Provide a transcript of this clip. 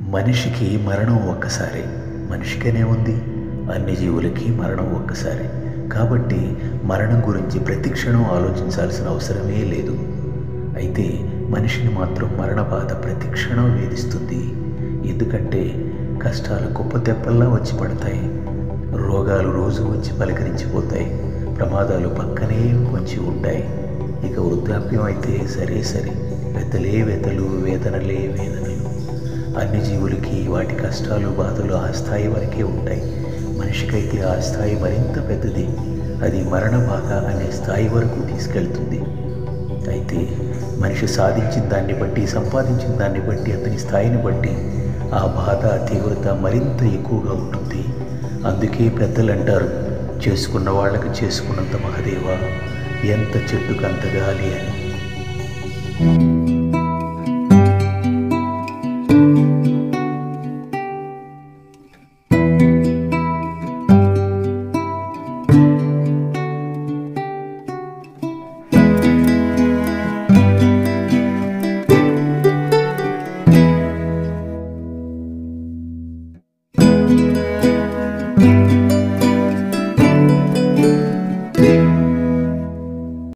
మనిషికి మరణం ఒక్కసారే మనిషికనే ఉంది అన్ని జీవులకి మరణం ఒక్కసారే కాబట్టి మరణం గురించి ప్రతి క్షణం ఆలోచించాల్సిన అవసరమే లేదు అయితే మనిషిని మాత్రం మరణ బాధ ప్రతి క్షణం వేధిస్తుంది ఎందుకంటే కష్టాలు కుప్ప తెప్పల్లా వచ్చి పడతాయి రోగాలు రోజు వచ్చి పలకరించిపోతాయి ప్రమాదాలు పక్కనే పొంచి ఉంటాయి ఇక వృద్ధాప్యం అయితే సరే సరే వెతలే వెతలు వేదనలే వేదనలు అన్ని జీవులకి వాటి కష్టాలు బాధలు ఆ స్థాయి వరకే ఉంటాయి మనిషికైతే ఆ స్థాయి మరింత పెద్దది అది మరణ బాధ అనే స్థాయి వరకు తీసుకెళ్తుంది అయితే మనిషి సాధించిన దాన్ని బట్టి సంపాదించిన దాన్ని బట్టి అతని స్థాయిని బట్టి ఆ బాధ తీవ్రత మరింత ఎక్కువగా ఉంటుంది అందుకే పెద్దలు అంటారు చేసుకున్న వాళ్ళకి చేసుకున్నంత మహదేవ ఎంత చెట్టుకంత గాలి అని